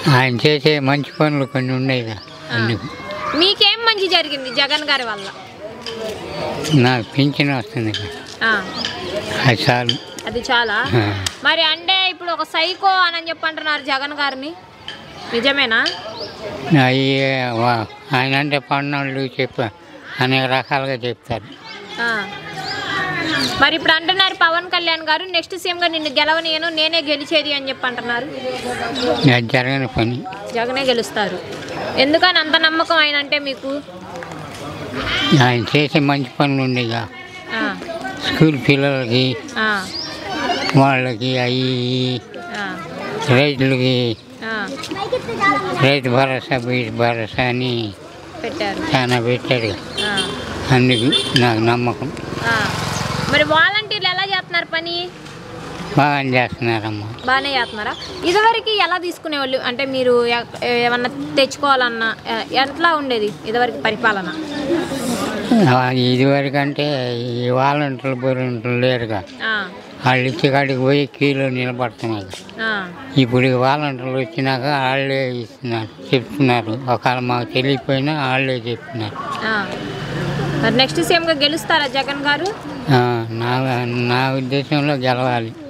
ఆయన చేసే మంచి పనులు కొన్ని ఉన్నాయి అన్ని మీకేం మంచి జరిగింది జగన్ గారి వల్ల నాకు పింఛన్ వస్తుంది ఆ, అది చాలు అది చాలా ఆ. మరి అంటే ఇప్పుడు ఒక సైకో అని చెప్పి అంటున్నారు జగన్ గారిని నిజమేనా అవి వా- ఆయన అంటే పన్నోళ్ళు చెప్ప అనేక రకాలుగా చెప్తారు ఆ. మరి ఇప్పుడు అంటున్నారు పవన్ కళ్యాణ్ గారు నెక్స్ట్ సీఎం గా నిన్ను గెలవనియను నేనే గెలిచేది అని చెప్పి అంటున్నారు అది జరగని పని జగనే గెలుస్తారు ఎందుకని అంత నమ్మకం ఆయన అంటే మీకు ఆయన చేసే మంచి పనులు ఉండేగా ఆ, స్కూల్ పిల్లలకి ఆ, వాళ్ళకి అవి ఆ, రైతులకి ఆ, రైతు భరోసా బీట్ భరోసా అని పెట్టారు చాలా పెట్టాడు ఆ, అందుకు నాకు నమ్మకం ఆ. మరి వాలంటీర్లు ఎలా చేస్తున్నారు పని బాగా చేస్తున్నారమ్మా బాగానే చేస్తున్నారా ఇదివరకు ఎలా తీసుకునేవాళ్ళు అంటే మీరు ఎ- ఏమన్నా తెచ్చుకోవాలన్నా ఎ- ఎట్లా ఉండేది ఇదివరకు పరిపాలన ఇదివరకు అంటే ఈ వాలంటీర్లు బొరంట్లు లేరుగా ఆ, వాళ్ళు ఇచ్చే కాడికి పోయి క్యూలో నిలబడుతున్నారు ఆ, ఇప్పుడు ఈ వాలంటీర్లు వచ్చినాక వాళ్ళే ఇస్తున్నారు చెప్తున్నారు ఒకవేళ మాకు తెలియకపోయినా వాళ్ళే చెప్తున్నారు ఆ. మరి నెక్స్ట్ సీఎంగా గెలుస్తారా జగన్ గారు ఆ, నా నా ఉద్దేశంలో గెలవాలి